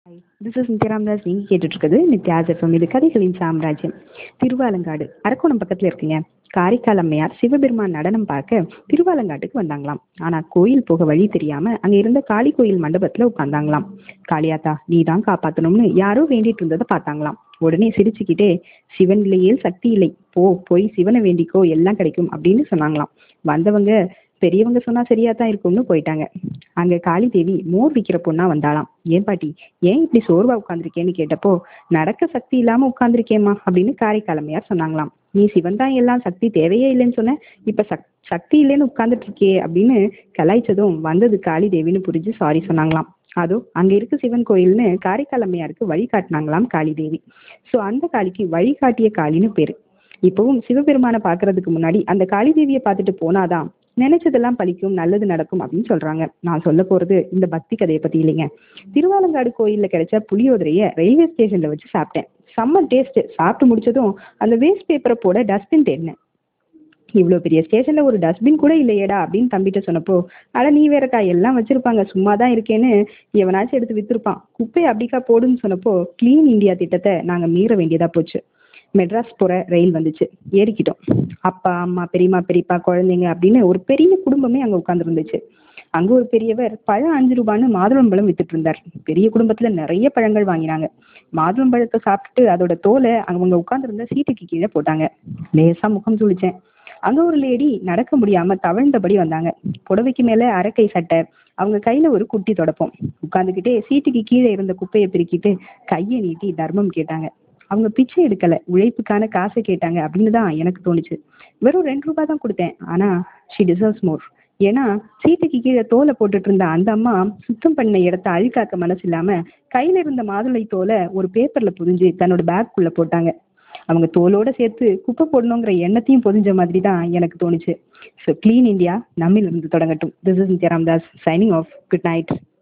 this is Nithya Ramdas நீங்கள் கேட்டுட்ருக்குது Nithya's FM இது கதைகளின் சாம்ராஜ்யம் திருவாலங்காடு அரக்கோணம் பக்கத்தில் இருக்குங்க காரைக்கால் அம்மையார் சிவபெருமான் நடனம் பார்க்க திருவாலங்காட்டுக்கு வந்தாங்களாம் ஆனால் கோயில் போக வழி தெரியாமல் அங்கே இருந்த காளி கோயில் மண்டபத்தில் உட்காந்தாங்களாம் காளியாத்தா நீ தான் காப்பாற்றணும்னு யாரோ வேண்டிட்டு இருந்ததை பார்த்தாங்களாம் உடனே சிரிச்சுக்கிட்டே சிவன் இல்லையே சக்தி இல்லை போ போய் சிவனை வேண்டிக்கோ எல்லாம் கிடைக்கும் அப்படின்னு சொன்னாங்களாம் வந்தவங்க பெரியவங்க சொன்னா சரியா தான் இருக்கும்னு போயிட்டாங்க அங்க காளி தேவி மோர் விற்கிற பொண்ணா வந்தாளாம் ஏன் பாட்டி ஏன் இப்படி சோர்வா உட்காந்துருக்கேன்னு கேட்டப்போ நடக்க சக்தி இல்லாம உட்காந்துருக்கேம்மா அப்படின்னு காரைக்காலமையார் சொன்னாங்களாம் நீ சிவன் தான் எல்லாம் சக்தி தேவையே இல்லைன்னு சொன்ன இப்ப சக் சக்தி இல்லைன்னு உட்காந்துட்டு இருக்கே அப்படின்னு கலாய்ச்சதும் வந்தது காளி தேவின்னு புரிஞ்சு சாரி சொன்னாங்களாம் அதோ அங்க இருக்கு சிவன் கோயில்னு காரைக்கால் அம்மையாருக்கு வழி காட்டினாங்களாம் காளி தேவி ஸோ அந்த காளிக்கு வழிகாட்டிய காளின்னு பேரு இப்பவும் சிவபெருமானை பார்க்கறதுக்கு முன்னாடி அந்த காளி தேவியை பார்த்துட்டு போனாதான் நினைச்சதெல்லாம் பலிக்கும் நல்லது நடக்கும் அப்படின்னு சொல்றாங்க நான் சொல்ல போறது இந்த பக்தி கதையை பத்தி இல்லைங்க திருவாலங்காடு கோயில்ல கிடைச்ச புளியோதரைய ரயில்வே ஸ்டேஷன்ல வச்சு சாப்பிட்டேன் செம்ம டேஸ்ட் சாப்பிட்டு முடிச்சதும் அந்த வேஸ்ட் பேப்பரை போட டஸ்ட்பின் தேடினேன் இவ்வளோ பெரிய ஸ்டேஷன்ல ஒரு டஸ்ட்பின் கூட இல்லையேடா அப்படின்னு தம்பிட்ட சொன்னப்போ அட நீ வேறக்கா எல்லாம் வச்சிருப்பாங்க சும்மா தான் இருக்கேன்னு எவனாச்சும் எடுத்து வித்துருப்பான் குப்பையை அப்படிக்கா போடுன்னு சொன்னப்போ க்ளீன் இந்தியா திட்டத்தை நாங்கள் மீற வேண்டியதா போச்சு மெட்ராஸ் போகிற ரயில் வந்துச்சு ஏறிக்கிட்டோம் அப்பா அம்மா பெரியம்மா பெரியப்பா குழந்தைங்க அப்படின்னு ஒரு பெரிய குடும்பமே அங்கே உட்காந்துருந்துச்சு அங்கே ஒரு பெரியவர் பழம் அஞ்சு ரூபான்னு மாதுளம்பழம் வித்துட்டு இருந்தார் பெரிய குடும்பத்தில் நிறைய பழங்கள் வாங்கினாங்க மாதுளம்பழத்தை சாப்பிட்டுட்டு அதோட தோலை அவங்க உட்காந்துருந்த சீட்டுக்கு கீழே போட்டாங்க லேசாக முகம் சுழிச்சேன் அங்கே ஒரு லேடி நடக்க முடியாமல் தவழ்ந்தபடி வந்தாங்க புடவைக்கு மேலே அரைக்கை சட்டை அவங்க கையில் ஒரு குட்டி தொடப்போம் உட்காந்துக்கிட்டே சீட்டுக்கு கீழே இருந்த குப்பையை பிரிக்கிட்டு கையை நீட்டி தர்மம் கேட்டாங்க அவங்க பிச்சை எடுக்கல உழைப்புக்கான காசை கேட்டாங்க அப்படின்னு தான் எனக்கு தோணுச்சு வெறும் ரெண்டு ரூபாய் தான் கொடுத்தேன் ஆனா ஷி டிசர்வ்ஸ் மோர் ஏன்னா சீட்டுக்கு கீழே தோலை போட்டுட்டு இருந்த அந்த அம்மா சுத்தம் பண்ண இடத்த அழுக்காக்க மனசு இல்லாம கையில இருந்த மாதுளை தோலை ஒரு பேப்பர்ல புதிஞ்சு தன்னோட பேக்குள்ள போட்டாங்க அவங்க தோலோட சேர்த்து குப்பை போடணுங்கிற எண்ணத்தையும் பொதிஞ்ச மாதிரி தான் எனக்கு தோணுச்சு ஸோ க்ளீன் இந்தியா நம்மிலிருந்து தொடங்கட்டும் this is Nithya Ramdas signing off good night